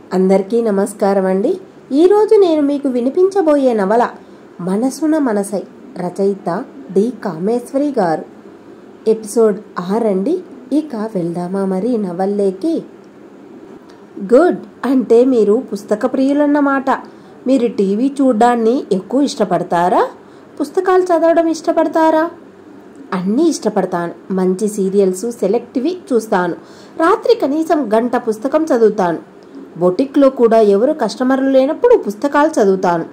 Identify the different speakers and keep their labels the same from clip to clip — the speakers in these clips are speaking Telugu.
Speaker 1: అందరికీ నమస్కారం అండి ఈరోజు నేను మీకు వినిపించబోయే నవల మనసున మనసై రచయిత డి కామేశ్వరి గారు ఎపిసోడ్ ఆరండి ఇక వెళ్దామా మరి నవల్లేకి గుడ్ అంటే మీరు పుస్తక ప్రియులన్నమాట మీరు టీవీ చూడ్డాన్ని ఎక్కువ ఇష్టపడతారా పుస్తకాలు చదవడం ఇష్టపడతారా అన్నీ ఇష్టపడతాను మంచి సీరియల్స్ సెలెక్టివి చూస్తాను రాత్రి కనీసం గంట పుస్తకం చదువుతాను బొటిక్లో కూడా ఎవరు కస్టమర్లు లేనప్పుడు పుస్తకాలు చదువుతాను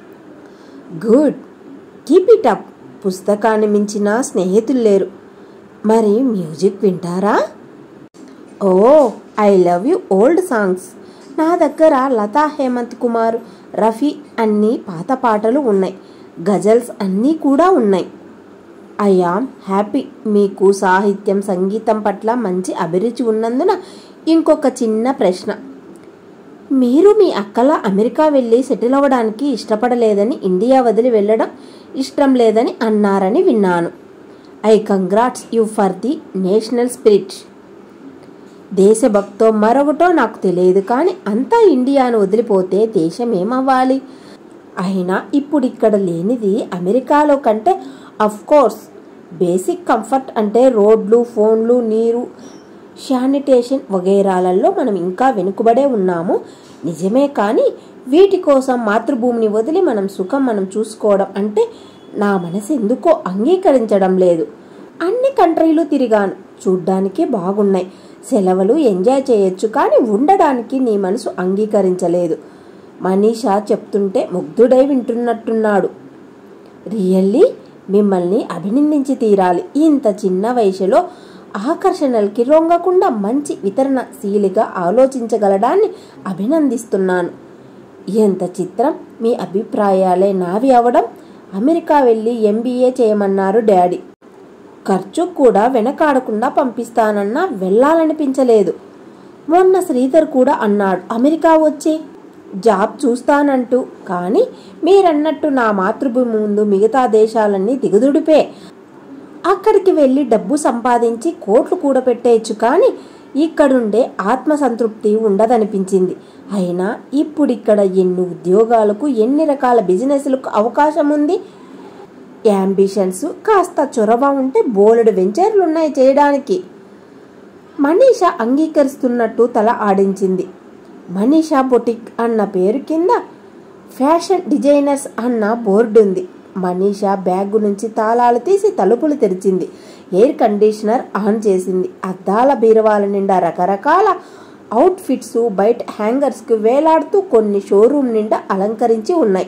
Speaker 1: గుడ్ కీప్ ఇట్ అప్ పుస్తకాన్ని మించిన స్నేహితులు లేరు మరి మ్యూజిక్ వింటారా oh I love you old songs నా దగ్గర లతా హేమంత్ కుమార్ రఫీ అన్ని పాత పాటలు ఉన్నాయి గజల్స్ అన్నీ కూడా ఉన్నాయి ఐ ఆమ్ హ్యాపీ మీకు సాహిత్యం సంగీతం పట్ల మంచి అభిరుచి ఉన్నందున ఇంకొక చిన్న ప్రశ్న మీరు మీ అక్కల అమెరికా వెళ్ళి సెటిల్ అవ్వడానికి ఇష్టపడలేదని ఇండియా వదిలి వెళ్ళడం ఇష్టం లేదని అన్నారని విన్నాను I congrats you for the national spirit దేశభక్తో మరొకటో నాకు తెలియదు కానీ అంతా ఇండియాను వదిలిపోతే దేశం ఏమవ్వాలి అయినా ఇప్పుడు ఇక్కడ లేనిది అమెరికాలో కంటే అఫ్ కోర్స్ బేసిక్ కంఫర్ట్ అంటే రోడ్లు ఫోన్లు నీరు శానిటేషన్ వగైరాలలో మనం ఇంకా వెనుకబడే ఉన్నాము నిజమే కానీ వీటి కోసం మాతృభూమిని వదిలి మనం సుఖం మనం చూసుకోవడం అంటే నా మనసు ఎందుకో అంగీకరించడం లేదు అన్ని కంట్రీలు తిరిగాను చూడ్డానికి బాగున్నాయి సెలవులు ఎంజాయ్ చేయొచ్చు కానీ ఉండడానికి నీ మనసు అంగీకరించలేదు మనీషా చెప్తుంటే ముగ్ధుడై వింటున్నట్టున్నాడు రియల్లీ మిమ్మల్ని అభినందించి తీరాలి ఇంత చిన్న వయసులో ఆకర్షణలకి రొంగకుండా మంచి వితరణశీలిగా ఆలోచించగలడాన్ని అభినందిస్తున్నాను ఎంత చిత్రం మీ అభిప్రాయాలే నావి అవడం అమెరికా వెళ్ళి ఎంబీఏ చేయమన్నారు డాడీ ఖర్చు కూడా వెనకాడకుండా పంపిస్తానన్నా వెళ్ళాలనిపించలేదు మొన్న శ్రీధర్ కూడా అన్నాడు అమెరికా వచ్చే జాబ్ చూస్తానంటూ కానీ మీరన్నట్టు నా మాతృభూమి ముందు మిగతా దేశాలన్నీ దిగుదుడిపే అక్కడికి వెళ్ళి డబ్బు సంపాదించి కోట్లు కూడబెట్టేయచ్చు కానీ ఇక్కడుండే ఆత్మసంతృప్తి ఉండదనిపించింది అయినా ఇప్పుడిక్కడ ఎన్ని ఉద్యోగాలకు ఎన్ని రకాల బిజినెస్లకు అవకాశం ఉంది యాంబిషన్స్ కాస్త చొరవ ఉంటే బోలెడు వెంచర్లు ఉన్నాయి చేయడానికి మనీష అంగీకరిస్తున్నట్టు తల ఆడించింది మనీషా బొటిక్ అన్న పేరు కింద ఫ్యాషన్ డిజైనర్స్ అన్న బోర్డు ఉంది మనీషా బ్యాగ్ నుంచి తాళాలు తీసి తలుపులు తెరిచింది ఎయిర్ కండిషనర్ ఆన్ చేసింది అద్దాల బీరవాల నిండా రకరకాల అవుట్ఫిట్స్ బయట హ్యాంగర్స్కి వేలాడుతూ కొన్ని షోరూమ్ నిండా అలంకరించి ఉన్నాయి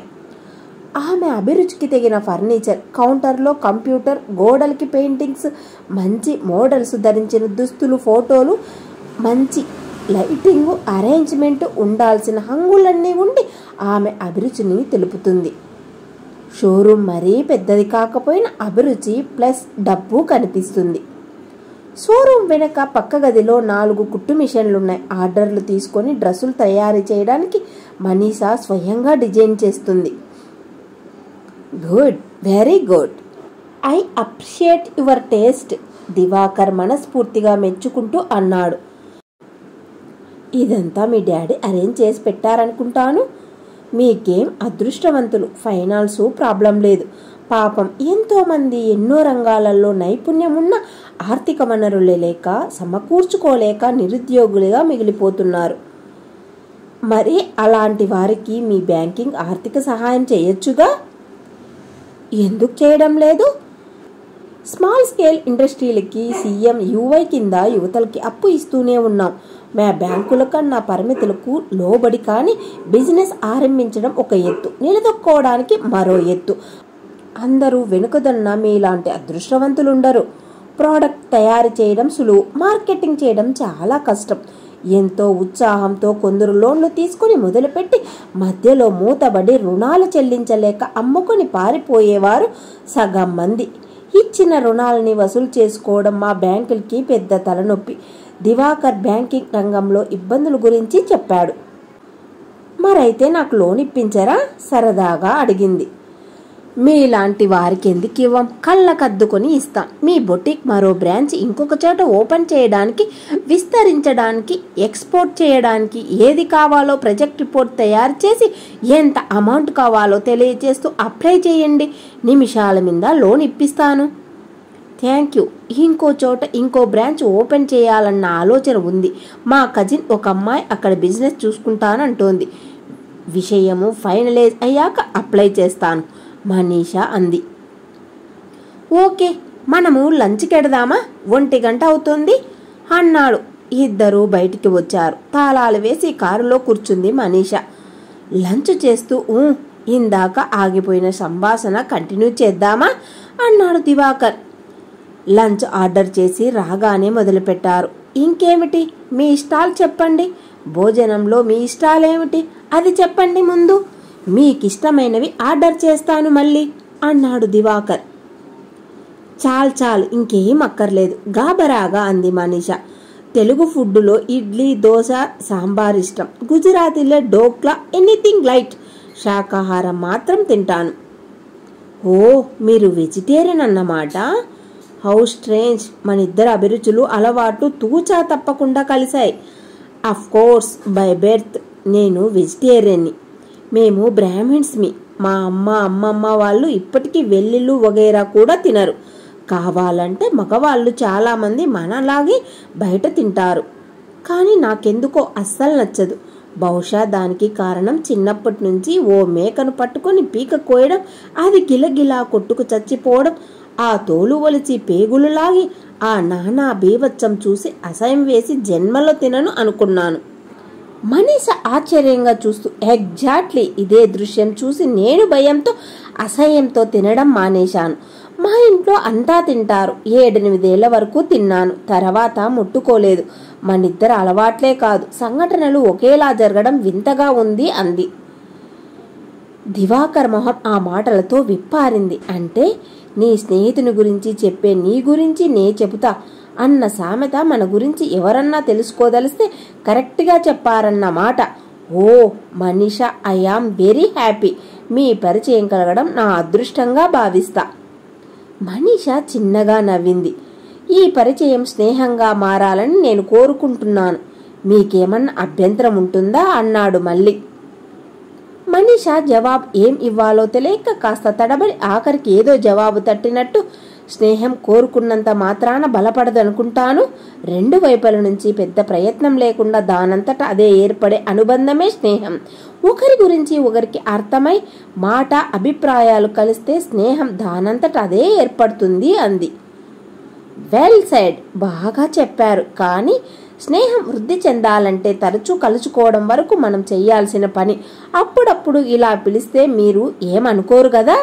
Speaker 1: ఆమె అభిరుచికి తగిన ఫర్నిచర్ కౌంటర్లో కంప్యూటర్ గోడలకి పెయింటింగ్స్ మంచి మోడల్స్ ధరించిన దుస్తులు ఫోటోలు మంచి లైటింగ్ అరేంజ్మెంట్ ఉండాల్సిన హంగులన్నీ ఉండి ఆమె అభిరుచిని తెలుపుతుంది షోరూమ్ మరీ పెద్దది కాకపోయినా అభిరుచి ప్లస్ డబ్బు కనిపిస్తుంది షోరూమ్ వెనక పక్క గదిలో నాలుగు కుట్టు మిషన్లున్నాయి ఆర్డర్లు తీసుకొని డ్రెస్సులు తయారు చేయడానికి మనీషా స్వయంగా డిజైన్ చేస్తుంది good very good I appreciate your taste Diwakar మనస్ఫూర్తిగా మెచ్చుకుంటూ అన్నాడు ఇదంతా మీ డాడీ అరేంజ్ చేసి పెట్టారనుకుంటాను మీకేం అదృష్టవంతులు ఫైనాన్స్ ప్రాబ్లం లేదు పాపం ఎంతోమంది ఎన్నో రంగాలలో నైపుణ్యం ఉన్న ఆర్థిక వనరులే లేక సమకూర్చుకోలేక నిరుద్యోగులుగా మిగిలిపోతున్నారు మరి అలాంటి వారికి మీ బ్యాంకింగ్ ఆర్థిక సహాయం చేయొచ్చుగా ఎందుకు చేయడం లేదు స్మాల్ స్కేల్ ఇండస్ట్రీలకి సీఎం యూవై కింద యువతలకి అప్పు ఇస్తూనే ఉన్నాం మా బ్యాంకుల కన్నా పరిమితులకు లోబడి కానీ బిజినెస్ ఆరంభించడం ఒక ఎత్తు నిలదొక్కోవడానికి మరో ఎత్తు అందరూ వెనుకదన్న మీలాంటి అదృష్టవంతులుండరు ప్రోడక్ట్ తయారు చేయడం సులువు మార్కెటింగ్ చేయడం చాలా కష్టం ఎంతో ఉత్సాహంతో కొందరు లోన్లు తీసుకుని మొదలుపెట్టి మధ్యలో మూతబడి రుణాలు చెల్లించలేక అమ్ముకొని పారిపోయేవారు సగం మంది ఇచ్చిన రుణాలని వసూలు చేసుకోవడం మా బ్యాంకులకి పెద్ద తలనొప్పి దివాకర్ బ్యాంకింగ్ రంగంలో ఇబ్బందుల గురించి చెప్పాడు మరైతే నాకు లోన్ ఇప్పించరా సరదాగా అడిగింది మీలాంటి వారికి ఎందుకు ఇవ్వం కళ్ళకద్దుకొని ఇస్తాం మీ బొటిక్ మరో బ్రాంచ్ ఇంకొక చోట ఓపెన్ చేయడానికి విస్తరించడానికి ఎక్స్పోర్ట్ చేయడానికి ఏది కావాలో ప్రాజెక్ట్ రిపోర్ట్ తయారు చేసి ఎంత అమౌంట్ కావాలో తెలియజేస్తూ అప్లై చేయండి నిమిషాల మీద లోన్ ఇప్పిస్తాను థ్యాంక్ యూ ఇంకో చోట ఇంకో బ్రాంచ్ ఓపెన్ చేయాలన్న ఆలోచన ఉంది మా కజిన్ ఒక అమ్మాయి అక్కడ బిజినెస్ చూసుకుంటానంటోంది విషయము ఫైనలైజ్ అయ్యాక అప్లై చేస్తాను మనీషా అంది ఓకే మనము లంచ్కి ఎడదామా ఒంటి గంట అవుతుంది అన్నాడు ఇద్దరూ బయటికి వచ్చారు తాళాలు వేసి కారులో కూర్చుంది మనీషా లంచ్ చేస్తూ "ఊ, ఇందాక ఆగిపోయిన సంభాషణ కంటిన్యూ చేద్దామా అన్నాడు దివాకర్ లంచ్ ఆర్డర్ చేసి రాగానే మొదలుపెట్టారు ఇంకేమిటి మీ ఇష్టాలు చెప్పండి భోజనంలో మీ ఇష్టాలేమిటి అది చెప్పండి ముందు మీకిష్టమైనవి ఆర్డర్ చేస్తాను మళ్ళీ అన్నాడు దివాకర్ చాలు చాలు ఇంకేం అక్కర్లేదు గాబరాగా అంది మనీష తెలుగు ఫుడ్డులో ఇడ్లీ దోశ సాంబార్ ఇష్టం గుజరాతీలో డోక్లా ఎనీథింగ్ లైట్ శాకాహారం మాత్రం తింటాను ఓ మీరు వెజిటేరియన్ అన్నమాట హౌ స్ట్రేంజ్ మన ఇద్దరు అభిరుచులు అలవాటు తూచా తప్పకుండా కలిశాయి అఫ్ కోర్స్ బై బెర్త్ నేను వెజిటేరియన్ని మేము బ్రాహ్మిన్స్మి మా అమ్మ అమ్మమ్మ వాళ్ళు ఇప్పటికీ వెల్లుల్లి వగైరా కూడా తినరు కావాలంటే మగవాళ్ళు చాలామంది మనలాగే బయట తింటారు కానీ నాకెందుకో అస్సలు నచ్చదు బహుశా దానికి కారణం చిన్నప్పటి నుంచి ఓ మేకను పట్టుకొని పీక కోయడం అది గిలగిలా కొట్టుకు చచ్చిపోవడం ఆ తోలు ఒలిచి పేగులు లాగి ఆ నానా బీవచ్చం చూసి అసహ్యం వేసి జన్మలో తినను అనుకున్నాను మనీష ఆశ్చర్యంగా చూస్తూ ఎగ్జాక్ట్లీ ఇదే దృశ్యం చూసి నేను భయంతో అసహ్యంతో తినడం మానేశాను మా ఇంట్లో అంతా తింటారు ఏడెనిమిదేళ్ల వరకు తిన్నాను తర్వాత ముట్టుకోలేదు మనిద్దరు అలవాట్లే కాదు సంఘటనలు ఒకేలా జరగడం వింతగా ఉంది అంది దివాకర్ మొహం ఆ మాటలతో విప్పారింది అంటే నీ స్నేహితుని గురించి చెప్పే నీ గురించి నే చెబుతా అన్న సామెత మన గురించి ఎవరన్నా తెలుసుకోదలిస్తే కరెక్ట్గా చెప్పారన్న మాట oh Manisha I am very happy మీ పరిచయం కలగడం నా అదృష్టంగా భావిస్తా మనీషా చిన్నగా నవ్వింది ఈ పరిచయం స్నేహంగా మారాలని నేను కోరుకుంటున్నాను మీకేమన్నా అభ్యంతరం ఉంటుందా అన్నాడు మళ్ళీ మనీషా జవాబు ఏం ఇవ్వాలో తెలియక కాస్త తడబడి ఆఖరికి ఏదో జవాబు తట్టినట్టు స్నేహం కోరుకున్నంత మాత్రాన బలపడదనుకుంటాను రెండు వైపుల నుంచి పెద్ద ప్రయత్నం లేకుండా దానంతట అదే ఏర్పడే అనుబంధమే స్నేహం ఒకరి గురించి ఒకరికి అర్థమై మాట అభిప్రాయాలు కలిస్తే స్నేహం దానంతట అదే ఏర్పడుతుంది అంది వెల్ సైడ్ బాగా చెప్పారు కానీ స్నేహం వృద్ధి చెందాలంటే తరచూ కలుసుకోవడం వరకు మనం చేయాల్సిన పని అప్పుడప్పుడు ఇలా పిలిస్తే మీరు ఏమనుకోరు కదా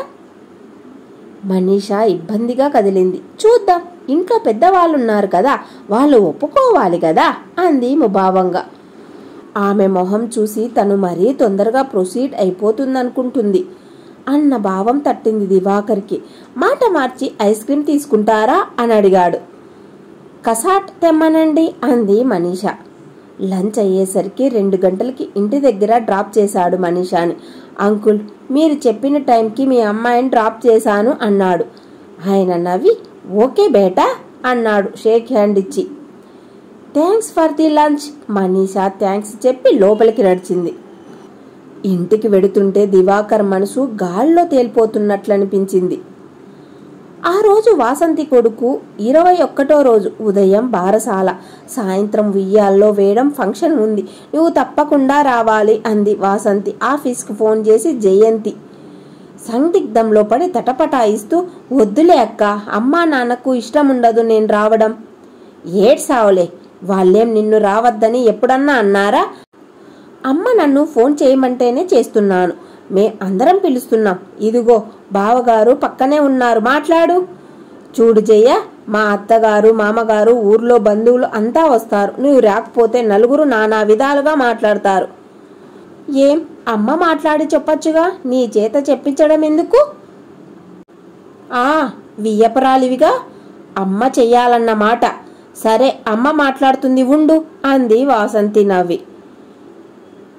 Speaker 1: మనీషా ఇబ్బందిగా కదిలింది చూద్దాం ఇంట్లో పెద్దవాళ్ళున్నారు కదా వాళ్ళు ఒప్పుకోవాలి కదా అంది ముభావంగా ఆమె మొహం చూసి తను మరీ తొందరగా ప్రొసీడ్ అయిపోతుందనుకుంటుంది అన్న భావం తట్టింది దివాకర్కి మాట మార్చి ఐస్ క్రీమ్ తీసుకుంటారా అని అడిగాడు కసాట్ తెమ్మనండి అంది మనీషా లంచ్ అయ్యేసరికి రెండు గంటలకి ఇంటి దగ్గర డ్రాప్ చేశాడు మనీషాని అంకుల్ మీరు చెప్పిన టైంకి మీ అమ్మాయిని డ్రాప్ చేశాను అన్నాడు ఆయన నవ్వి ఓకే బేటా అన్నాడు షేక్ హ్యాండ్ ఇచ్చి thanks for the lunch Manisha thanks చెప్పి లోపలికి నడిచింది ఇంటికి వెడుతుంటే దివాకర్ మనసు గాల్లో తేలిపోతున్నట్లనిపించింది ఆ రోజు వాసంతి కొడుకు ఇరవై ఒక్కటో రోజు ఉదయం బారసాల సాయంత్రం ఉయ్యాల్లో వేయడం ఫంక్షన్ ఉంది నువ్వు తప్పకుండా రావాలి అంది వాసంతి ఆఫీస్కి ఫోన్ చేసి జయంతి సందిగ్ధంలో పడి తటపటాయిస్తూ వద్దులే అక్క అమ్మా నాన్నకు ఇష్టం ఉండదు నేను రావడం ఏడ్సావులే వాళ్ళేం నిన్ను రావద్దని ఎప్పుడన్నా అన్నారా అమ్మ నన్ను ఫోన్ చేయమంటేనే చేస్తున్నాను మే అందరం పిలుస్తున్నాం ఇదిగో బావగారు పక్కనే ఉన్నారు మాట్లాడు చూడు జయ్య మా అత్తగారు మామగారు ఊర్లో బంధువులు అంతా వస్తారు నువ్వు రాకపోతే నలుగురు నానా విధాలుగా మాట్లాడతారు ఏం అమ్మ మాట్లాడి చెప్పొచ్చుగా నీ చేత చెప్పించడం ఎందుకు ఆ వియ్యపరాలివిగా అమ్మ చెయ్యాలన్న మాట సరే అమ్మ మాట్లాడుతుంది ఉండు అంది వాసంతి నవ్వి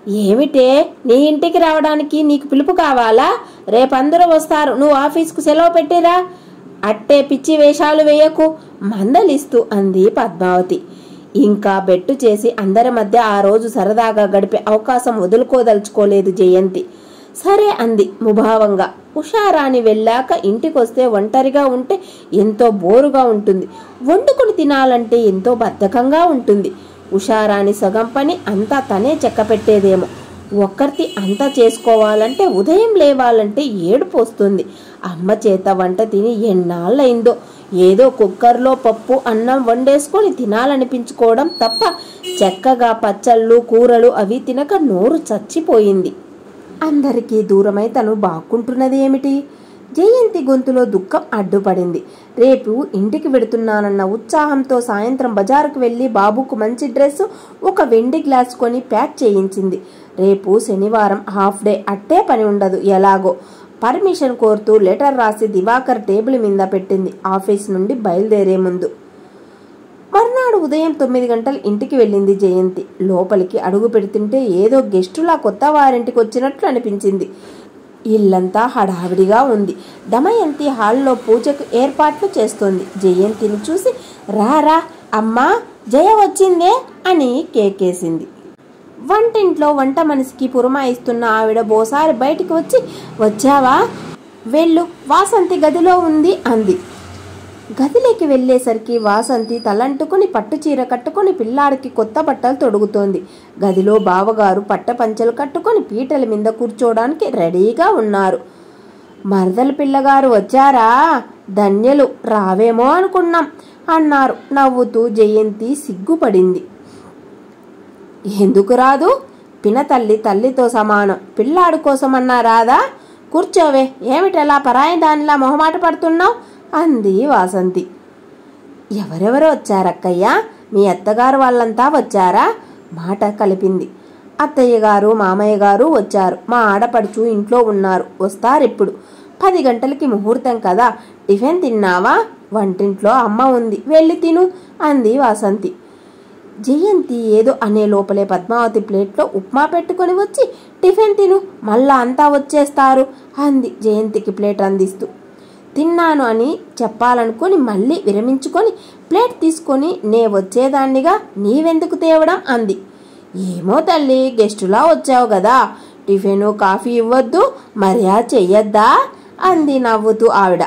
Speaker 1: ఏమిటే నీ ఇంటికి రావడానికి నీకు పిలుపు కావాలా రేపందరూ వస్తారు నువ్వు ఆఫీస్కు సెలవు పెట్టిరా అట్టే పిచ్చి వేషాలు వేయకు మందలిస్తూ అంది పద్మావతి ఇంకా బెట్టు చేసి అందరి మధ్య ఆ రోజు సరదాగా గడిపే అవకాశం వదులుకోదలుచుకోలేదు జయంతి సరే అంది ముభావంగా ఉషారాణి వెళ్ళాక ఇంటికొస్తే ఒంటరిగా ఉంటే ఎంతో బోరుగా ఉంటుంది వండుకుని తినాలంటే ఎంతో బద్ధకంగా ఉంటుంది ఉషారాణి సగం పని అంతా తనే చెక్క పెట్టేదేమో ఒక్కరితి అంతా చేసుకోవాలంటే ఉదయం లేవాలంటే ఏడుపు వస్తుంది అమ్మ చేత వంట తిని ఎన్నాళ్ళైందో ఏదో కుక్కర్లో పప్పు అన్నం వండేసుకొని తినాలనిపించుకోవడం తప్ప చక్కగా పచ్చళ్ళు కూరలు అవి తినక నోరు చచ్చిపోయింది అందరికీ దూరమై తను బాక్కుంటున్నది ఏమిటి జయంతి గొంతులో దుఃఖం అడ్డుపడింది రేపు ఇంటికి వెడుతున్నానన్న ఉత్సాహంతో సాయంత్రం బజారుకు వెళ్ళి బాబుకు మంచి డ్రెస్ ఒక వెండి గ్లాస్ కొని ప్యాక్ చేయించింది రేపు శనివారం హాఫ్ డే అట్టే పని ఉండదు ఎలాగో పర్మిషన్ కోరుతూ లెటర్ రాసి దివాకర్ టేబుల్ మీద పెట్టింది ఆఫీస్ నుండి బయలుదేరే ముందు మర్నాడు ఉదయం తొమ్మిది గంటలు ఇంటికి వెళ్ళింది జయంతి లోపలికి అడుగు పెడుతుంటే ఏదో గెస్టులా కొత్త వారింటికి వచ్చినట్లు అనిపించింది ఇల్లంతా హడావిడిగా ఉంది దమయంతి హాల్లో పూజకు ఏర్పాట్లు చేస్తోంది జయంతిని చూసి రారా అమ్మా జయ వచ్చిందే అని కేకేసింది వంటింట్లో వంట మనిషికి పురమాయిస్తున్న ఆవిడ బోసారి బయటికి వచ్చి వచ్చావా వెళ్ళు వాసంతి గదిలో ఉంది అంది గదిలోకి వెళ్ళేసరికి వాసంతి తలంటుకుని పట్టు చీర కట్టుకొని పిల్లాడికి కొత్త బట్టలు తొడుగుతోంది గదిలో బావగారు పట్ట పంచలు కట్టుకొని పీటల మీద కూర్చోడానికి రెడీగా ఉన్నారు మరదల పిల్లగారు వచ్చారా ధన్యలు రావేమో అనుకున్నాం అన్నారు నవ్వుతూ జయంతి సిగ్గుపడింది ఎందుకు రాదు పినతల్లి తల్లితో సమానం పిల్లాడు కోసమన్నా రాదా కూర్చోవే ఏమిటలా పరాయి దానిలా మొహమాట పడుతున్నావు అంది వాసంతి ఎవరెవరు వచ్చారక్కయ్యా మీ అత్తగారు వాళ్ళంతా వచ్చారా మాట కలిపింది అత్తయ్య గారు మామయ్య గారు వచ్చారు మా ఆడపడుచు ఇంట్లో ఉన్నారు వస్తారిప్పుడు పది గంటలకి ముహూర్తం కదా టిఫిన్ తిన్నావా వంటింట్లో అమ్మ ఉంది వెళ్ళి తిను అంది వాసంతి జయంతి ఏదో అనే లోపలే పద్మావతి ప్లేట్లో ఉప్మా పెట్టుకొని వచ్చి టిఫిన్ తిను మళ్ళా అంతా వచ్చేస్తారు అంది జయంతికి ప్లేట్ అందిస్తూ తిన్నాను అని చెప్పాలనుకుని మళ్ళీ విరమించుకొని ప్లేట్ తీసుకొని నే వచ్చేదాన్నిగా నీవెందుకు తేవడం అంది ఏమో తల్లి గెస్టులా వచ్చావు కదా టిఫిను కాఫీ ఇవ్వద్దు మర్యాద చెయ్యొద్దా అంది నవ్వుతూ ఆవిడ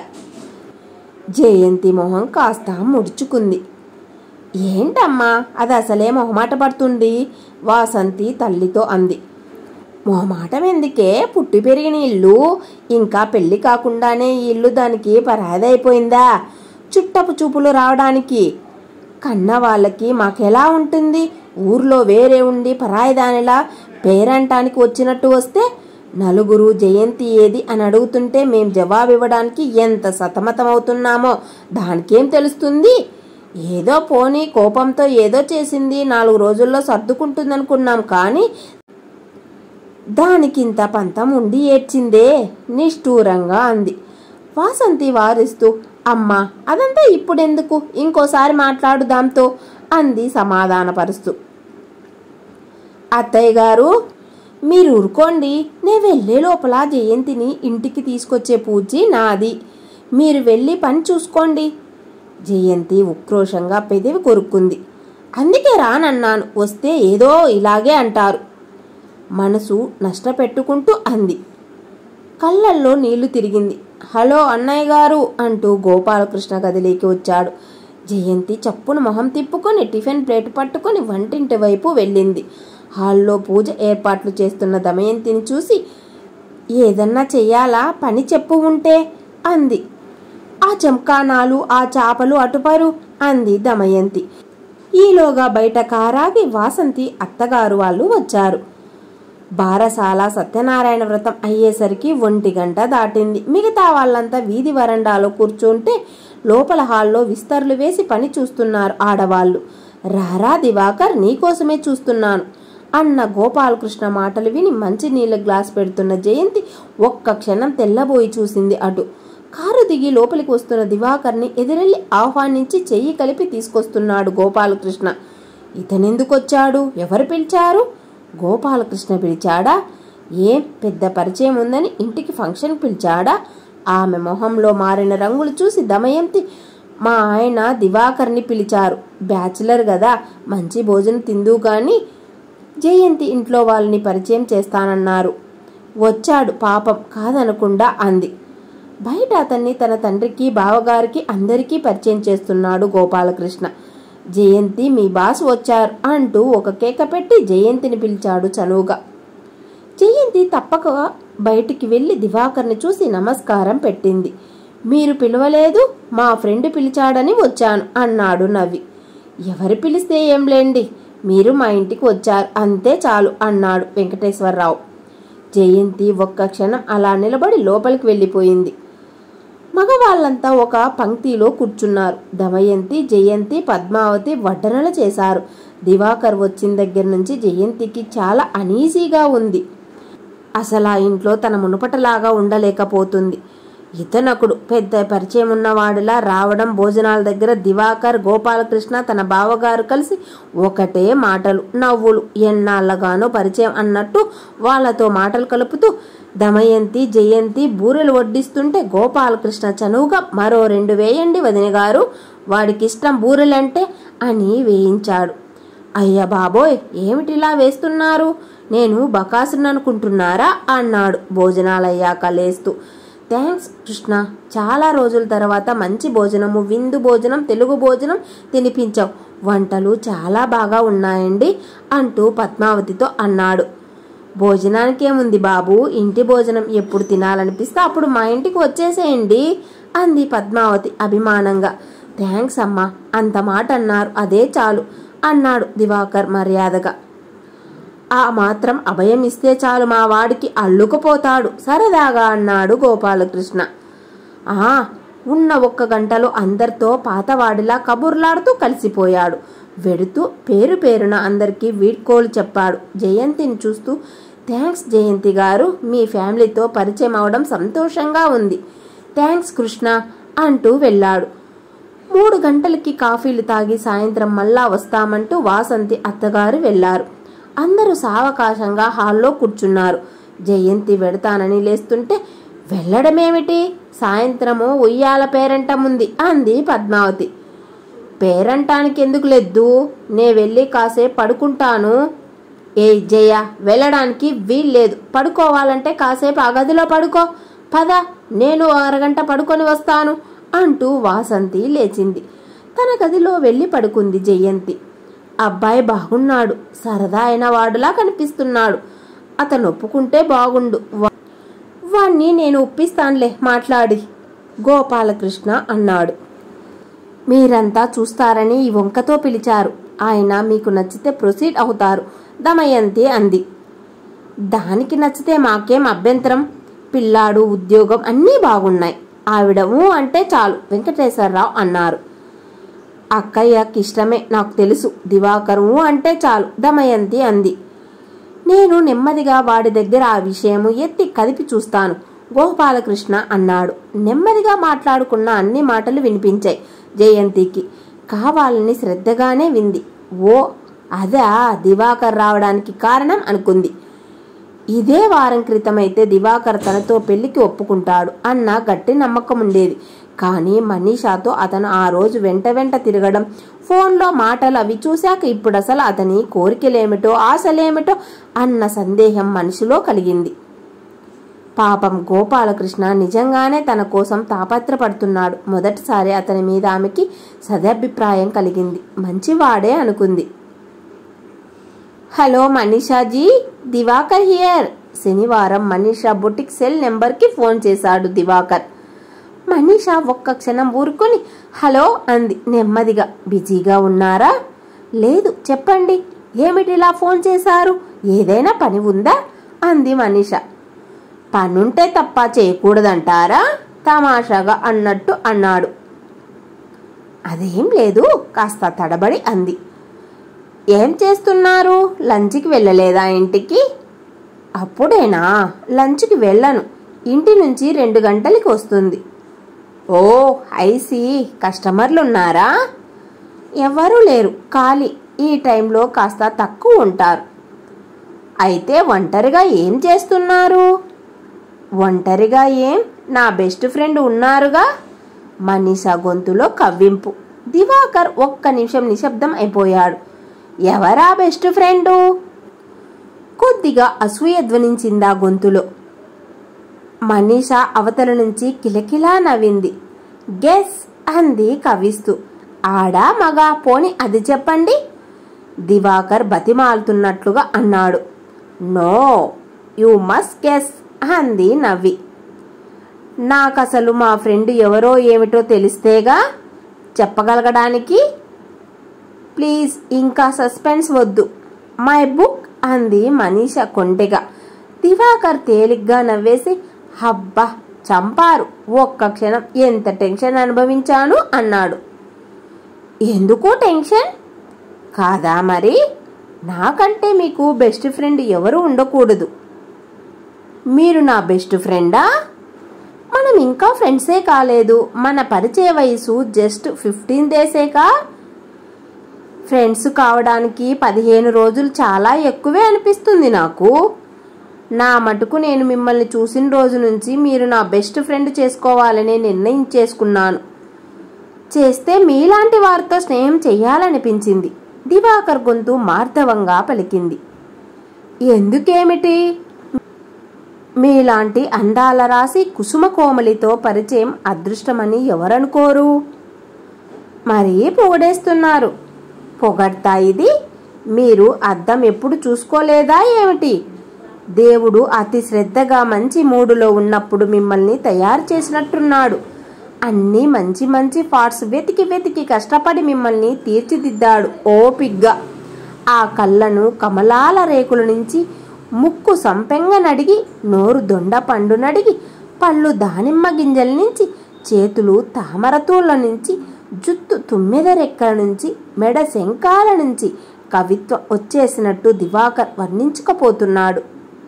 Speaker 1: జయంతి మొహం కాస్త ముడుచుకుంది ఏంటమ్మా అది అసలే మొహమాట పడుతుంది వాసంతి తల్లితో అంది మొహమాటం ఎందుకే పుట్టి పెరిగిన ఇల్లు ఇంకా పెళ్లి కాకుండానే ఈ ఇల్లు దానికి పరాదైపోయిందా చుట్టపు చూపులు రావడానికి కన్న వాళ్ళకి మాకెలా ఉంటుంది ఊర్లో వేరే ఉండి పరాయిదానిలా పేరంటానికి వచ్చినట్టు వస్తే నలుగురు జయంతి ఏది అని అడుగుతుంటే మేం జవాబివ్వడానికి ఎంత సతమతమవుతున్నామో దానికేం తెలుస్తుంది ఏదో పోనీ కోపంతో ఏదో చేసింది నాలుగు రోజుల్లో సర్దుకుంటుందనుకున్నాం కానీ దానికింత పంతం ఉండి ఏడ్చిందే నిష్ఠూరంగా అంది వాసంతి వారిస్తూ అమ్మా అదంతా ఇప్పుడెందుకు ఇంకోసారి మాట్లాడు దాంతో అంది సమాధానపరుస్తూ అత్తయ్య గారు మీరు ఊరుకోండి నే వెళ్ళే లోపల జయంతిని ఇంటికి తీసుకొచ్చే పూచి నాది మీరు వెళ్ళి పని చూసుకోండి జయంతి ఉక్రోషంగా పెదవి కొరుక్కుంది అందుకే రానన్నాను వస్తే ఏదో ఇలాగే అంటారు మనసు నష్టపెట్టుకుంటూ అంది కళ్ళల్లో నీళ్లు తిరిగింది హలో అన్నయ్య గారు అంటూ గోపాలకృష్ణ గదిలోకి వచ్చాడు జయంతి చప్పున మొహం తిప్పుకొని టిఫిన్ ప్లేట్ పట్టుకొని వంటింటి వైపు వెళ్ళింది హాల్లో పూజ ఏర్పాట్లు చేస్తున్న దమయంతిని చూసి ఏదన్నా చెయ్యాలా పని చెప్పు ఉంటే అంది ఆ చంకానాలు ఆ చాపలు అటుపరు అంది దమయంతి ఈలోగా బయట కారాగి వాసంతి అత్తగారు వాళ్ళు వచ్చారు బారసాల సత్యనారాయణ వ్రతం అయ్యేసరికి ఒంటి గంట దాటింది మిగతా వాళ్ళంతా వీధి వరండాలో కూర్చుంటే లోపల హాల్లో విస్తర్లు వేసి పని చూస్తున్నారు ఆడవాళ్ళు రారా దివాకర్ నీకోసమే చూస్తున్నాను అన్న గోపాలకృష్ణ మాటలు విని మంచినీళ్ళ గ్లాస్ పెడుతున్న జయంతి ఒక్క క్షణం తెల్లబోయి చూసింది అటు కారు దిగి లోపలికి వస్తున్న దివాకర్ని ఎదురెళ్లి ఆహ్వానించి చెయ్యి కలిపి తీసుకొస్తున్నాడు గోపాలకృష్ణ ఇతనెందుకొచ్చాడు ఎవరు పిలిచారు గోపాలకృష్ణ పిలిచాడా ఏం పెద్ద పరిచయం ఉందని ఇంటికి ఫంక్షన్ పిలిచాడా ఆమె మొహంలో మారిన రంగులు చూసి దమయంతి మా ఆయన దివాకర్ని పిలిచారు బ్యాచిలర్ కదా మంచి భోజనం తిందు కానీ జయంతి ఇంట్లో వాళ్ళని పరిచయం చేస్తానన్నారు వచ్చాడు పాపం కాదనకుండా అంది బయట అతన్ని తన తండ్రికి బావగారికి అందరికీ పరిచయం చేస్తున్నాడు గోపాలకృష్ణ జయంతి మీ బాస్ వచ్చారు అంటూ ఒక కేక పెట్టి జయంతిని పిలిచాడు చనువుగా జయంతి తప్పక బయటికి వెళ్ళి దివాకర్ని చూసి నమస్కారం పెట్టింది మీరు పిలవలేదు మా ఫ్రెండ్ పిలిచాడని వచ్చాను అన్నాడు నవ్వి ఎవరు పిలిస్తే ఏం లేండి మీరు మా ఇంటికి వచ్చారు అంతే చాలు అన్నాడు వెంకటేశ్వరరావు జయంతి ఒక్క క్షణం అలా నిలబడి లోపలికి వెళ్ళిపోయింది మగవాళ్ళంతా ఒక పంక్తిలో కూర్చున్నారు దమయంతి జయంతి పద్మావతి వడ్డనలు చేశారు దివాకర్ వచ్చిన దగ్గర నుంచి జయంతికి చాలా అనీజీగా ఉంది అసలు ఆ ఇంట్లో తన మునుపటలాగా ఉండలేకపోతుంది ఇతనకుడు పెద్ద పరిచయం ఉన్నవాడిలా రావడం భోజనాల దగ్గర దివాకర్ గోపాలకృష్ణ తన బావగారు కలిసి ఒకటే మాటలు నవ్వులు ఎన్నాళ్ళగానో పరిచయం అన్నట్టు వాళ్ళతో మాటలు కలుపుతూ దమయంతి జయంతి బూరెలు వడ్డిస్తుంటే గోపాలకృష్ణ చనువుగా మరో రెండు వేయండి వదిన గారు వాడికిష్టం బూరెలంటే అని వేయించాడు అయ్య బాబోయ్ ఏమిటిలా వేస్తున్నారు నేను బకాసుని అనుకుంటున్నారా అన్నాడు భోజనాలయ్యాక లేస్తూ థ్యాంక్స్ కృష్ణ చాలా రోజుల తర్వాత మంచి భోజనము విందు భోజనం తెలుగు భోజనం తినిపించావు వంటలు చాలా బాగా ఉన్నాయండి అంటూ పద్మావతితో అన్నాడు భోజనానికేముంది బాబు ఇంటి భోజనం ఎప్పుడు తినాలనిపిస్తే అప్పుడు మా ఇంటికి వచ్చేసేయండి అంది పద్మావతి అభిమానంగా థ్యాంక్స్ అమ్మా అంత మాట అన్నారు అదే చాలు అన్నాడు దివాకర్ మర్యాదగా ఆ మాత్రం అభయం ఇస్తే చాలు మా వాడికి అల్లుకుపోతాడు సరదాగా అన్నాడు గోపాలకృష్ణ ఆ ఉన్న ఒక్క గంటలో అందరితో పాతవాడిలా కబుర్లాడుతూ కలిసిపోయాడు వెడుతూ పేరు పేరున అందరికీ వీడ్కోలు చెప్పాడు జయంతిని చూస్తూ థ్యాంక్స్ జయంతి గారు మీ ఫ్యామిలీతో పరిచయం అవడం సంతోషంగా ఉంది థ్యాంక్స్ కృష్ణ అంటూ వెళ్ళాడు మూడు గంటలకి కాఫీలు తాగి సాయంత్రం మళ్ళా వస్తామంటూ వాసంతి అత్తగారు వెళ్లారు అందరూ సావకాశంగా హాల్లో కూర్చున్నారు జయంతి వెడతానని లేస్తుంటే వెళ్ళడమేమిటి సాయంత్రము ఉయ్యాల పేరంటం ఉంది అంది పద్మావతి పేరంటానికి ఎందుకు లేదు నే వెళ్ళి కాసేపు పడుకుంటాను ఏ జయ వెళ్ళడానికి వీల్లేదు పడుకోవాలంటే కాసేపు ఆ గదిలో పడుకో పద నేను అరగంట పడుకొని వస్తాను అంటూ వాసంతి లేచింది తన గదిలో వెళ్ళి పడుకుంది జయంతి అబ్బాయి బాగున్నాడు సరదా అయిన వాడులా కనిపిస్తున్నాడు అతను ఒప్పుకుంటే బాగుండు వా- వాణ్ణి నేను ఒప్పిస్తానులే మాట్లాడి గోపాలకృష్ణ అన్నాడు మీరంతా చూస్తారని ఈ వంకతో పిలిచారు ఆయన మీకు నచ్చితే ప్రొసీడ్ అవుతారు దమయంతి అంది దానికి నచ్చితే మాకేం అభ్యంతరం పిల్లాడు ఉద్యోగం అన్నీ బాగున్నాయి ఆవిడ ఊ అంటే చాలు వెంకటేశ్వరరావు అన్నారు అక్కయ్యకి ఇష్టమే నాకు తెలుసు దివాకర్ ఊ అంటే చాలు దమయంతి అంది నేను నెమ్మదిగా వాడి దగ్గర ఆ విషయము ఎత్తి కదిపి చూస్తాను గోపాలకృష్ణ అన్నాడు నెమ్మదిగా మాట్లాడుకున్న అన్ని మాటలు వినిపించాయి జయంతికి కావాలని శ్రద్ధగానే వింది ఓ అదా దివాకర్ రావడానికి కారణం అనుకుంది ఇదే వారం క్రితమైతే దివాకర్ తనతో పెళ్లికి ఒప్పుకుంటాడు అన్న గట్టి నమ్మకం ఉండేది కానీ మనీషాతో అతను ఆ రోజు వెంట వెంట తిరగడం ఫోన్లో మాటలు అవి చూశాక ఇప్పుడు అసలు అతని కోరికలేమిటో ఆశలేమిటో అన్న సందేహం మనిషిలో కలిగింది పాపం గోపాలకృష్ణ నిజంగానే తన కోసం తాపత్రపడుతున్నాడు మొదటిసారి అతని మీద ఆమెకి సదభిప్రాయం కలిగింది మంచివాడే అనుకుంది హలో మనీషాజీ దివాకర్ హియర్ శనివారం మనీషా బుటిక్ సెల్ నెంబర్కి ఫోన్ చేశాడు దివాకర్ మనీషా ఒక్క క్షణం ఊరుకొని హలో అంది నెమ్మదిగా బిజీగా ఉన్నారా లేదు చెప్పండి ఏమిటిలా ఫోన్ చేశారు ఏదైనా పని ఉందా అంది మనీషా పనుంటే తప్ప చేయకూడదంటారా తమాషాగా అన్నట్టు అన్నాడు అదేం లేదు కాస్త తడబడి అంది ఏం చేస్తున్నారు లంచ్కి వెళ్ళలేదా ఇంటికి అప్పుడేనా లంచ్కి వెళ్ళను ఇంటి నుంచి రెండు గంటలకి వస్తుంది ఓ ఐసి కస్టమర్లు ఉన్నారా ఎవరూ లేరు ఖాళీ ఈ టైంలో కాస్త తక్కువ ఉంటారు అయితే ఒంటరిగా ఏం చేస్తున్నారు ఒంటరిగా ఏం నా బెస్ట్ ఫ్రెండ్ ఉన్నారుగా మనీషా గొంతులో కవ్వింపు దివాకర్ ఒక్క నిమిషం నిశ్శబ్దం అయిపోయాడు ఎవరా బెస్ట్ ఫ్రెండు కొద్దిగా అసూయ ధ్వనించిందా గొంతులో మనీషా అవతల నుంచి కిలకిలా నవ్వింది గెస్ అంది కవిస్తూ ఆడా మగ పోని అది చెప్పండి దివాకర్ బతిమాలుతున్నట్లుగా అన్నాడు నో యు మస్ట్ గెస్ అంది నవ్వి నాకసలు మా ఫ్రెండ్ ఎవరో ఏమిటో తెలిస్తేగా చెప్పగలగడానికి ప్లీజ్ ఇంకా సస్పెన్స్ వద్దు మై బుక్ అంది మనీష కొంటెగా దివాకర్ తేలిగ్గా నవ్వేసి హబ్బా చంపారు ఒక్క క్షణం ఎంత టెన్షన్ అనుభవించాను అన్నాడు ఎందుకు టెన్షన్ కాదా మరి నాకంటే మీకు బెస్ట్ ఫ్రెండ్ ఎవరు ఉండకూడదు మీరు నా బెస్ట్ ఫ్రెండా మనం ఇంకా ఫ్రెండ్సే కాలేదు మన పరిచయ వయసు జస్ట్ ఫిఫ్టీన్ డేసేకా ఫ్రెండ్స్ కావడానికి పదిహేను రోజులు చాలా ఎక్కువే అనిపిస్తుంది నాకు నా మటుకు నేను మిమ్మల్ని చూసిన రోజు నుంచి మీరు నా బెస్ట్ ఫ్రెండ్ చేసుకోవాలని నిర్ణయించేసుకున్నాను చేస్తే మీలాంటి వారితో స్నేహం చెయ్యాలనిపించింది దివాకర్ గొంతు మార్ధవంగా పలికింది ఎందుకేమిటి మీలాంటి అందాల రాసి కుసుమ కోమలితో పరిచయం అదృష్టమని ఎవరనుకోరు మరీ పొగడేస్తున్నారు పొగడ్తా ఇది మీరు అద్దం ఎప్పుడు చూసుకోలేదా ఏమిటి దేవుడు అతి శ్రద్ధగా మంచి మూడులో ఉన్నప్పుడు మిమ్మల్ని తయారు చేసినట్టున్నాడు అన్నీ మంచి మంచి పార్ట్స్ వెతికి వెతికి కష్టపడి మిమ్మల్ని తీర్చిదిద్దాడు ఓపిగ్గా ఆ కళ్ళను కమలాల రేకుల నుంచి ముక్కు సంపెంగ నడిగి నోరు దొండ పండు నడిగి పళ్ళు దానిమ్మ గింజల నుంచి చేతులు తామరతూళ్ళ నుంచి జుత్తు తుమ్మెద రెక్కల నుంచి మెడ శంకాల నుంచి కవిత్వం వచ్చేసినట్టు దివాకర్ వర్ణించకపోతున్నాడు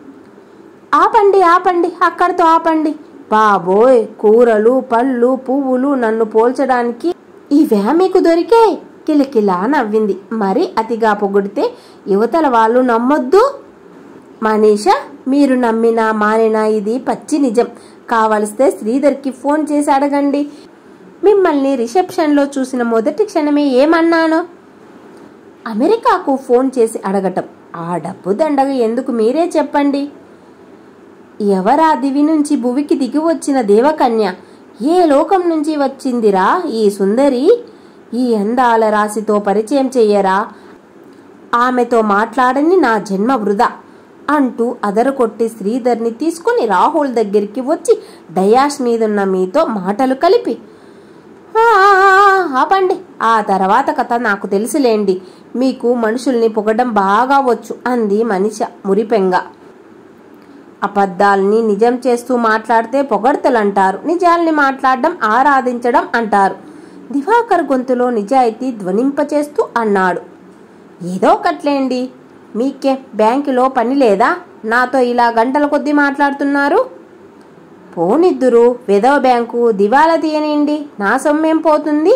Speaker 1: ఆపండి ఆపండి అక్కడితో ఆపండి బాబోయ్ కూరలు పళ్ళు పువ్వులు నన్ను పోల్చడానికి ఇవే మీకు దొరికే కిలకిలా నవ్వింది మరి అతిగా పొగిడితే యువతల వాళ్ళు నమ్మొద్దు మనీష మీరు నమ్మినా మానినా ఇది పచ్చి నిజం కావలిస్తే శ్రీధర్కి ఫోన్ చేసి అడగండి మిమ్మల్ని రిసెప్షన్లో చూసిన మొదటి క్షణమే ఏమన్నాను అమెరికాకు ఫోన్ చేసి అడగటం ఆ డబ్బు దండగ ఎందుకు మీరే చెప్పండి ఎవరా దివి నుంచి భువికి దిగి వచ్చిన దేవకన్య ఏ లోకం నుంచి వచ్చిందిరా ఈ సుందరి ఈ అందాల రాశితో పరిచయం చెయ్యరా ఆమెతో మాట్లాడని నా జన్మ వృధా అంటూ అదరకొట్టి శ్రీధర్ని తీసుకుని రాహుల్ దగ్గరికి వచ్చి డయాస్ మీదున్న మీతో మాటలు కలిపి "ఆ, ఆపండి ఆ తర్వాత కథ నాకు తెలుసులేండి మీకు మనుషుల్ని పొగడం బాగా వచ్చు అంది మనిష మురిపెంగా అబద్ధాల్ని నిజం చేస్తూ మాట్లాడితే పొగడ్తలంటారు నిజాల్ని మాట్లాడడం ఆరాధించడం అంటారు దివాకర్ గొంతులో నిజాయితీ ధ్వనింపచేస్తూ అన్నాడు ఏదో ఒకట్లేండి మీకే బ్యాంకులో పని లేదా నాతో ఇలా గంటల కొద్దీ మాట్లాడుతున్నారు పోనిద్దురు వెదవ బ్యాంకు దివాలా తీయనిండి నా సొమ్మేం పోతుంది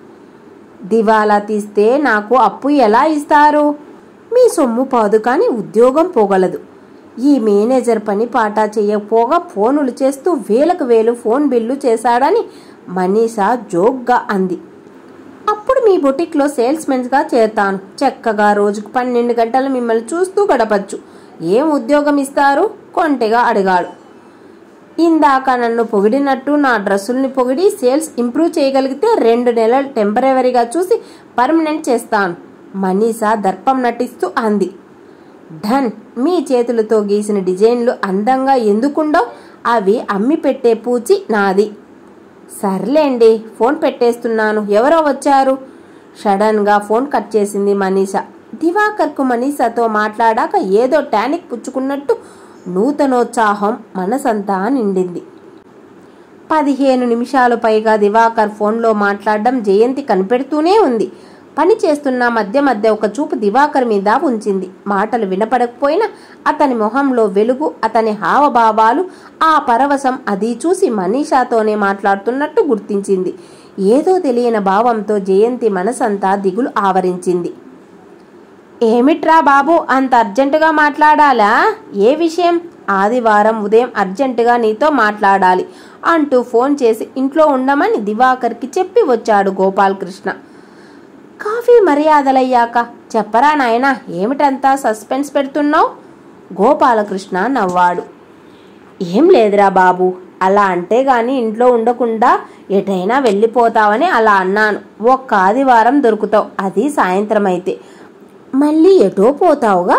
Speaker 1: దివాలా తీస్తే నాకు అప్పు ఎలా ఇస్తారు మీ సొమ్ము పోదు కానీ ఉద్యోగం పోగలదు ఈ మేనేజర్ పని పాట చేయకపోగా ఫోనులు చేస్తూ వేలకు వేలు ఫోన్ బిల్లు చేశాడని మనీషా జోక్గా అంది అప్పుడు మీ బొటిక్లో సేల్స్మెన్స్గా చేరతాను చక్కగా రోజుకు పన్నెండు గంటలు మిమ్మల్ని చూస్తూ గడపచ్చు ఏం ఉద్యోగం ఇస్తారు కొంటెగా అడిగాడు ఇందాక నన్ను పొగిడినట్టు నా డ్రెస్సుల్ని పొగిడి సేల్స్ ఇంప్రూవ్ చేయగలిగితే రెండు నెలలు టెంపరవరీగా చూసి పర్మనెంట్ చేస్తాను మనీషా దర్పం నటిస్తూ అంది ధన్ మీ చేతులతో గీసిన డిజైన్లు అందంగా ఎందుకుండో అవి అమ్మి పెట్టే పూచి నాది సర్లేండి ఫోన్ పెట్టేస్తున్నాను ఎవరో వచ్చారు సడన్గా ఫోన్ కట్ చేసింది మనీషా దివాకర్కు మనీషాతో మాట్లాడాక ఏదో టానిక్ పుచ్చుకున్నట్టు నూతనోత్సాహం మనసంతా నిండింది పదిహేను నిమిషాలు పైగా దివాకర్ ఫోన్లో మాట్లాడడం జయంతి కనిపెడుతూనే ఉంది పని చేస్తున్న మధ్య మధ్య ఒక చూపు దివాకర్ మీద ఉంచింది మాటలు వినపడకపోయినా అతని మొహంలో వెలుగు అతని హావభావాలు ఆ పరవశం అది చూసి మనీషాతోనే మాట్లాడుతున్నట్టు గుర్తించింది ఏదో తెలియని భావంతో జయంతి మనసంతా దిగులు ఆవరించింది ఏమిట్రా బాబు అంత అర్జెంటుగా మాట్లాడాలా ఏ విషయం ఆదివారం ఉదయం అర్జెంటుగా నీతో మాట్లాడాలి అంటూ ఫోన్ చేసి ఇంట్లో ఉండమని దివాకర్కి చెప్పి వచ్చాడు గోపాలకృష్ణ కాఫీ మర్యాదలయ్యాక చెప్పరా నాయనా ఏమిటంతా సస్పెన్స్ పెడుతున్నావు గోపాలకృష్ణ నవ్వాడు ఏం లేదురా బాబు అలా అంటే గాని ఇంట్లో ఉండకుండా ఎటైనా వెళ్ళిపోతావని అలా అన్నాను ఒక్క ఆదివారం దొరుకుతావు అది సాయంత్రం అయితే మళ్ళీ ఎటో పోతావుగా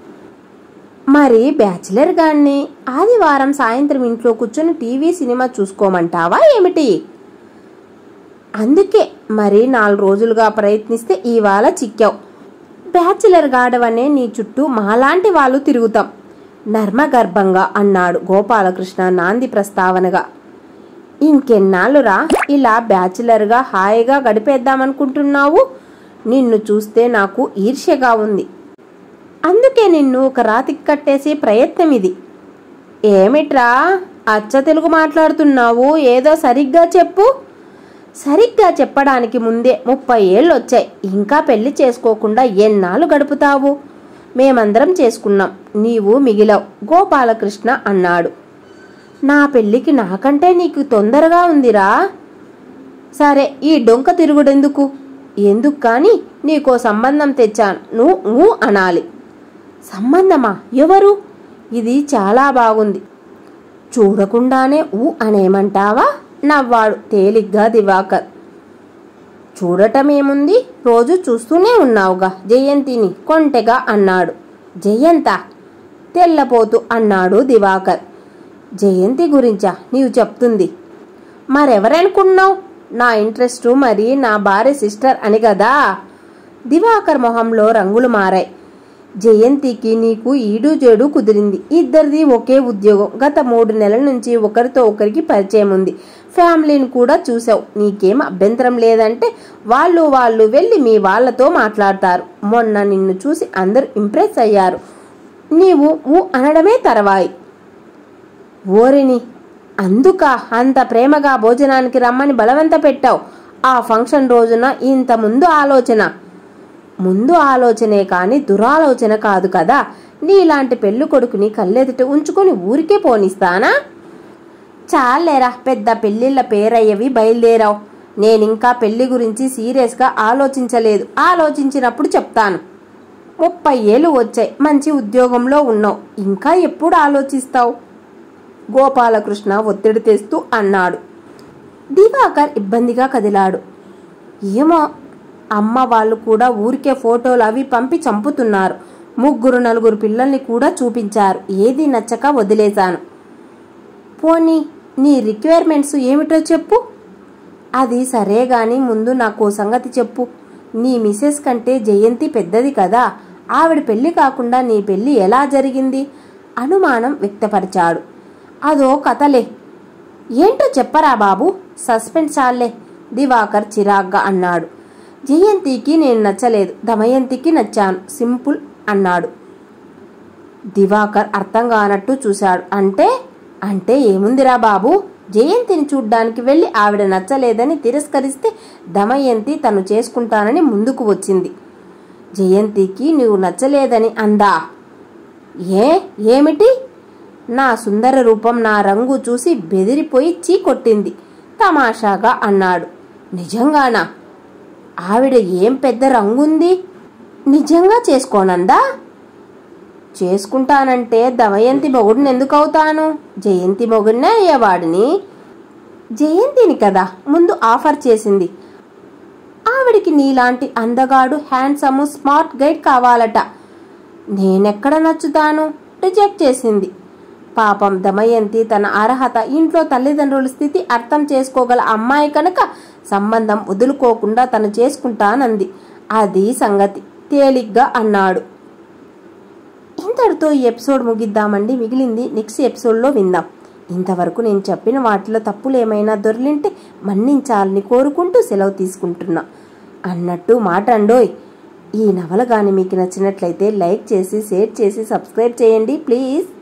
Speaker 1: మరి బ్యాచిలర్ గాన్ని ఆదివారం సాయంత్రం ఇంట్లో కూర్చొని టీవీ సినిమా చూసుకోమంటావా ఏమిటి అందుకే మరి నాలుగు రోజులుగా ప్రయత్నిస్తే ఇవాళ చిక్కావు బ్యాచిలర్ గాడవనే నీ చుట్టూ మాలాంటి వాళ్ళు తిరుగుతాం నర్మగర్భంగా అన్నాడు గోపాలకృష్ణ నాంది ప్రస్తావనగా ఇంకెన్నాళ్ళురా ఇలా బ్యాచిలర్గా హాయిగా గడిపేద్దామనుకుంటున్నావు నిన్ను చూస్తే నాకు ఈర్ష్యగా ఉంది అందుకే నిన్ను ఒక రాతికి కట్టేసే ప్రయత్నం ఇది ఏమిట్రా అచ్చ తెలుగు మాట్లాడుతున్నావు ఏదో సరిగ్గా చెప్పు సరిగ్గా చెప్పడానికి ముందే ముప్పై ఏళ్ళు వచ్చాయి ఇంకా పెళ్లి చేసుకోకుండా ఎన్నాళ్ళు గడుపుతావు మేమందరం చేసుకున్నాం నీవు మిగిలావు గోపాలకృష్ణ అన్నాడు నా పెళ్ళికి నాకంటే నీకు తొందరగా ఉందిరా సరే ఈ డొంక తిరుగుడెందుకు ఎందుకు కానీ నీకో సంబంధం తెచ్చాను నువ్వు ఊ అనాలి సంబంధమా ఎవరు ఇది చాలా బాగుంది చూడకుండానే ఊ అనేమంటావా నవ్వాడు తేలిగ్గా దివాకర్ చూడటమేముంది రోజు చూస్తూనే ఉన్నావుగా జయంతిని కొంటెగా అన్నాడు జయంత తెల్లపోతు అన్నాడు దివాకర్ జయంతి గురించా నీవు చెప్తుంది మరెవరనుకున్నావు నా ఇంట్రెస్ట్ మరి నా భార్య సిస్టర్ అని కదా దివాకర్ మొహంలో రంగులు మారాయి జయంతికి నీకు ఈడు జేడు కుదిరింది ఇద్దరిది ఒకే ఉద్యోగం గత మూడు నెలల నుంచి ఒకరితో ఒకరికి పరిచయం ఉంది ఫ్యామిలీని కూడా చూసావు నీకేం అభ్యంతరం లేదంటే వాళ్ళు వాళ్ళు వెళ్ళి మీ వాళ్ళతో మాట్లాడతారు మొన్న నిన్ను చూసి అందరూ ఇంప్రెస్ అయ్యారు నీవు ఊ అనడమే తర్వాయి ఓరిని అందుక అంత ప్రేమగా భోజనానికి రమ్మని బలవంత పెట్టావు ఆ ఫంక్షన్ రోజున ఇంత ముందు ఆలోచన ముందు ఆలోచనే కాని దురాలోచన కాదు కదా నీలాంటి పెళ్లి కొడుకుని కళ్ళెదుట ఉంచుకొని ఊరికే పోనిస్తానా చాలేరా పెద్ద పెళ్లిళ్ళ పేరయ్యవి బయలుదేరావు నేనింకా పెళ్లి గురించి సీరియస్గా ఆలోచించలేదు ఆలోచించినప్పుడు చెప్తాను ముప్పై ఏళ్ళు వచ్చాయి మంచి ఉద్యోగంలో ఉన్నావు ఇంకా ఎప్పుడు ఆలోచిస్తావు గోపాలకృష్ణ ఒత్తిడి తెస్తూ అన్నాడు దివాకర్ ఇబ్బందిగా కదిలాడు ఏమో అమ్మ వాళ్ళు కూడా ఊరికే ఫోటోలు అవి పంపి చంపుతున్నారు ముగ్గురు నలుగురు పిల్లల్ని కూడా చూపించారు ఏది నచ్చక వదిలేశాను పోనీ నీ రిక్వైర్మెంట్స్ ఏమిటో చెప్పు అది సరే గాని ముందు నాకు ఓ సంగతి చెప్పు నీ మిసెస్ కంటే జయంతి పెద్దది కదా ఆవిడ పెళ్లి కాకుండా నీ పెళ్లి ఎలా జరిగింది అనుమానం వ్యక్తపరిచాడు అదో కథలే ఏంటో చెప్పరా బాబు సస్పెన్స్ చాలే దివాకర్ చిరాగ్గా అన్నాడు జయంతికి నేను నచ్చలేదు దమయంతికి నచ్చాను సింపుల్ అన్నాడు దివాకర్ అర్థం కానట్టు చూశాడు అంటే అంటే ఏముందిరా బాబు జయంతిని చూడ్డానికి వెళ్ళి ఆవిడ నచ్చలేదని తిరస్కరిస్తే దమయంతి తను చేసుకుంటానని ముందుకు వచ్చింది జయంతికి నువ్వు నచ్చలేదని అందా ఏ ఏమిటి నా సుందర రూపం నా రంగు చూసి బెదిరిపోయి చీ కొట్టింది తమాషాగా అన్నాడు నిజంగానా ఆవిడ ఏం పెద్ద రంగుంది నిజంగా చేసుకోనందా చేసుకుంటానంటే దమయంతి మొగుడిని ఎందుకు అవుతాను జయంతి మొగుడినే అయ్యేవాడిని జయంతిని కదా ముందు ఆఫర్ చేసింది ఆవిడికి నీలాంటి అందగాడు హ్యాండ్సమ్ స్మార్ట్ గైడ్ కావాలట నేనెక్కడ నచ్చుతాను రిజెక్ట్ చేసింది పాపం దమయంతి తన అర్హత ఇంట్లో తల్లిదండ్రుల స్థితి అర్థం చేసుకోగల అమ్మాయి కనుక సంబంధం వదులుకోకుండా తను చేసుకుంటానంది అది సంగతి తేలిగ్గా అన్నాడు ఇంతటితో ఈ ఎపిసోడ్ ముగిద్దామండి మిగిలింది నెక్స్ట్ ఎపిసోడ్లో విందాం ఇంతవరకు నేను చెప్పిన వాటిలో తప్పులు ఏమైనా దొర్లింటే మన్నించాలని కోరుకుంటూ సెలవు తీసుకుంటున్నా అన్నట్టు మాట అండోయ్ ఈ నవల కానీ మీకు నచ్చినట్లయితే లైక్ చేసి షేర్ చేసి సబ్స్క్రైబ్ చేయండి ప్లీజ్